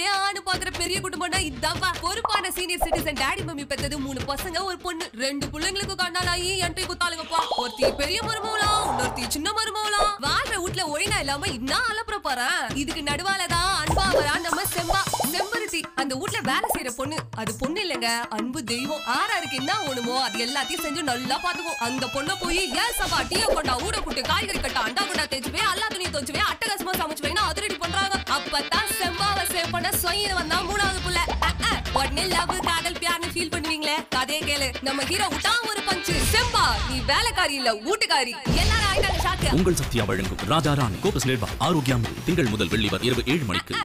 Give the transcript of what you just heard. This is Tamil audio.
ஊர்லயே ஆணு பாக்குற பெரிய குடும்பம்னா இதான்பா பொறுப்பான சீனியர் சிட்டிசன் டாடி மம்மி பெத்தது மூணு பசங்க ஒரு பொண்ணு ரெண்டு பிள்ளைங்களுக்கு கண்ணாலாயி என்ட்ரி குத்தாளுங்கப்பா ஒருத்தி பெரிய மருமவளாம் இன்னொருத்தி சின்ன மருமவளாம் வாழ்ற வீட்ல ஒழுங்கா இல்லாம இன்னும் அலப்புற பாரு இதுக்கு நடுவாலதான் அன்பா வரா நம்ம செம்பா செம்பருத்தி அந்த வீட்ல வேலை செய்யற பொண்ணு அது பொண்ணு இல்லைங்க அன்பு தெய்வம் ஆறாருக்கு என்ன வேணுமோ அது எல்லாத்தையும் செஞ்சு நல்லா பாத்துக்கும் அந்த பொண்ணை போய் ஏன் சபா டீய கொண்டா ஊட குட்டு காய்கறி கட்டா அண்டா கொண்டா தேய்ச்சுவே அல்லா துணி துவச்சுவே அட்டகாசமா சமைச்சு வைனா அதிரடி பண்றாங்க அப்பதான் செம்பாவை சேவ் பண்ண சொயின்னு வந்தா மூணாவது புள்ள அஹ், அஹ். உடனே லவ் காதல் பியார்னு ஃபீல் பண்ணுவீங்களே கதையை கேளு நம்ம ஹீரோ விட்டா ஒரு பஞ்சு செம்பா நீ வேலைக்காரி இல்ல வீட்டுக்காரி எல்லாரும் ஆயிட்டாங்க ஷாக்கு உங்கள் சத்யா வழங்கும் ராஜா ராணி கோபஸ் நேர்வா ஆரோக்கியம் திங்கள் முதல் வெள்ளி வரை இரவு ஏழு மணிக்கு